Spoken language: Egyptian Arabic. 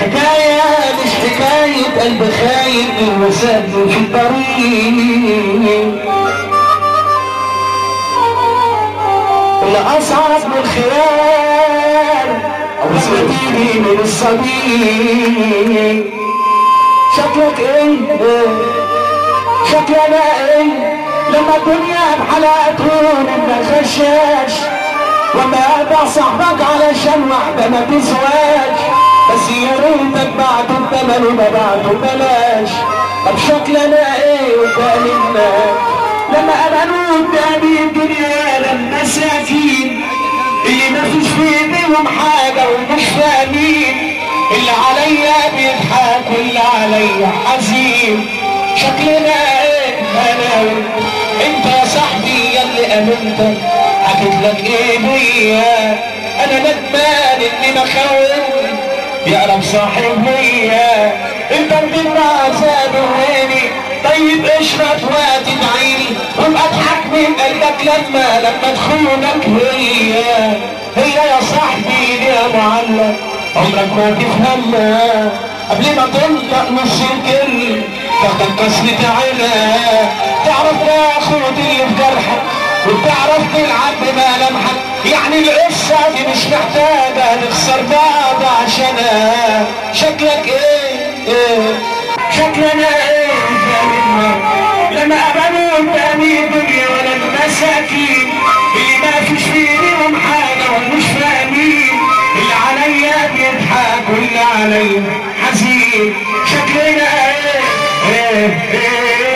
الحكاية مش حكاية قلب خاين وسابني في الطريق الأصعب من الخيال لما تيجي من الصديق شكلك ايه شكلي انا ايه لما الدنيا بحلقة تكون انت غشاش وما ابع صاحبك علشان واحدة ما تسواش بس يا ريتك بعته بثمن وما بعته ببلاش طب شكلي انا ايه قدام الناس لما امنوا قدامي الدنيا لما ساكين اللي ما فيش في ايديهم حاجة ومش فاهمين اللي عليا بيضحك واللي عليا حزين شكلنا ايه انا وانت انت يا صاحبي يا اللي امنتك حكيت لك ايه بيا انا ندمان اني مخون يقرب صاحب ليا انت مدين عذاب عيني طيب اشرب وتدعيلي وابقى اضحك من قلبك لما لما تخونك هي هي يا صاحبي يا معلم عمرك ما تفهمها قبل ما تنطق نص الكل تاخدك كسرة عينها تعرف تاخد اللي في جرحك وتعرف تلعب بملامحك يعني القصة دي مش محتاجة نخسر بعض عشانها شكلك ايه ايه شكلنا ايه فاهمنا لما قبلوا قدامي الدنيا ولا المساكين اللي ما فيش في ايديهم حاجة ومش فاهمين اللي عليا بيضحك واللي عليا حزين شكلنا ايه ايه ايه